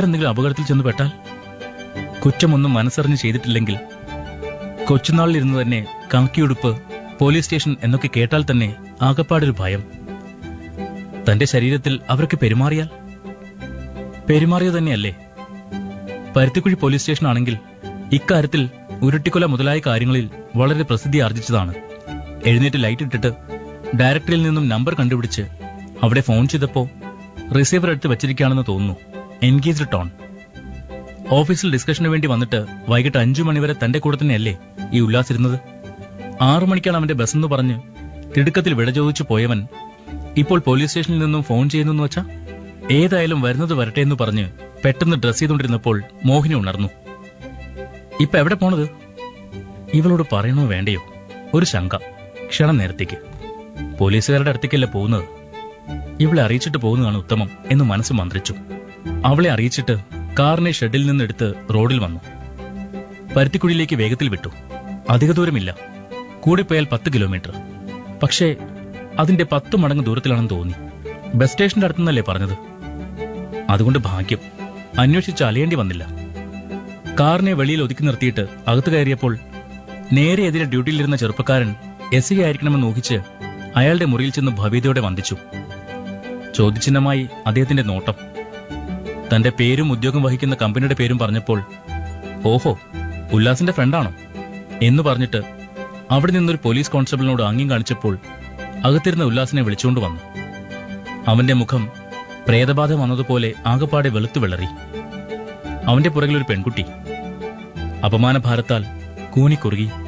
എന്തെങ്കിലും അപകടത്തിൽ ചെന്ന് പെട്ടാൽ കുറ്റമൊന്നും മനസ്സറിഞ്ഞ് ചെയ്തിട്ടില്ലെങ്കിൽ കൊച്ചുനാളിലിരുന്ന് തന്നെ കാക്കിയുടുപ്പ് പോലീസ് സ്റ്റേഷൻ എന്നൊക്കെ കേട്ടാൽ തന്നെ ആകപ്പാടൊരു ഭയം തന്റെ ശരീരത്തിൽ അവർക്ക് പെരുമാറിയാൽ പെരുമാറിയത് തന്നെയല്ലേ പരുത്തിക്കുഴി പോലീസ് സ്റ്റേഷൻ ആണെങ്കിൽ ഇക്കാര്യത്തിൽ ഉരുട്ടിക്കൊല മുതലായ കാര്യങ്ങളിൽ വളരെ പ്രസിദ്ധി ആർജിച്ചതാണ് എഴുന്നേറ്റ് ലൈറ്റ് ഇട്ടിട്ട് ഡയറക്ടറിൽ നിന്നും നമ്പർ കണ്ടുപിടിച്ച് അവിടെ ഫോൺ ചെയ്തപ്പോ റിസീവർ എടുത്ത് വെച്ചിരിക്കുകയാണെന്ന് തോന്നുന്നു എൻഗേജ്ഡ് ടോൺ ഓഫീസിൽ ഡിസ്കഷന് വേണ്ടി വന്നിട്ട് വൈകിട്ട് അഞ്ചു മണിവരെ തന്റെ കൂടെ തന്നെയല്ലേ ഈ ഉല്ലാസിരുന്നത് ആറു മണിക്കാണ് അവന്റെ ബസ് എന്ന് പറഞ്ഞ് തിടുക്കത്തിൽ വിട ചോദിച്ചു പോയവൻ ഇപ്പോൾ പോലീസ് സ്റ്റേഷനിൽ നിന്നും ഫോൺ ചെയ്യുന്നു വെച്ചാ ഏതായാലും വരുന്നത് വരട്ടെ എന്ന് പറഞ്ഞ് പെട്ടെന്ന് ഡ്രസ് ചെയ്തുകൊണ്ടിരുന്നപ്പോൾ മോഹിനി ഉണർന്നു ഇപ്പൊ എവിടെ പോണത് ഇവളോട് പറയണോ വേണ്ടയോ ഒരു ശങ്ക ക്ഷണം നേരത്തേക്ക് പോലീസുകാരുടെ അടുത്തേക്കല്ലേ പോകുന്നത് ഇവളെ അറിയിച്ചിട്ട് പോകുന്നതാണ് ഉത്തമം എന്ന് മനസ്സ് മന്ത്രിച്ചു അവളെ അറിയിച്ചിട്ട് കാറിനെ ഷെഡിൽ നിന്നെടുത്ത് റോഡിൽ വന്നു പരുത്തിക്കുഴിയിലേക്ക് വേഗത്തിൽ വിട്ടു അധിക ദൂരമില്ല കൂടിപ്പോയാൽ പത്ത് കിലോമീറ്റർ പക്ഷേ അതിന്റെ പത്ത് മടങ്ങ് ദൂരത്തിലാണെന്ന് തോന്നി ബസ് സ്റ്റേഷന്റെ അടുത്തുനിന്നല്ലേ പറഞ്ഞത് അതുകൊണ്ട് ഭാഗ്യം അന്വേഷിച്ച് അലയേണ്ടി വന്നില്ല കാറിനെ വെളിയിൽ ഒതുക്കി നിർത്തിയിട്ട് അകത്ത് കയറിയപ്പോൾ നേരെ എതിരെ ഡ്യൂട്ടിയിലിരുന്ന ചെറുപ്പക്കാരൻ എസ് ഐ ആയിരിക്കണമെന്ന് ഊഹിച്ച് അയാളുടെ മുറിയിൽ ചെന്ന് ഭവ്യതയോടെ വന്ദിച്ചു ചോദ്യചിഹ്നമായി അദ്ദേഹത്തിന്റെ നോട്ടം തന്റെ പേരും ഉദ്യോഗം വഹിക്കുന്ന കമ്പനിയുടെ പേരും പറഞ്ഞപ്പോൾ ഓഹോ ഉല്ലാസിന്റെ ഫ്രണ്ടാണോ എന്ന് പറഞ്ഞിട്ട് അവിടെ നിന്നൊരു പോലീസ് കോൺസ്റ്റബിളിനോട് ആംഗ്യം കാണിച്ചപ്പോൾ അകത്തിരുന്ന ഉല്ലാസിനെ വിളിച്ചുകൊണ്ട് വന്നു അവന്റെ മുഖം പ്രേതബാധ വന്നതുപോലെ ആകപ്പാടെ വെളുത്തു വിളറി അവന്റെ പുറകിൽ ഒരു പെൺകുട്ടി അപമാനഭാരത്താൽ കൂനിക്കുറുകി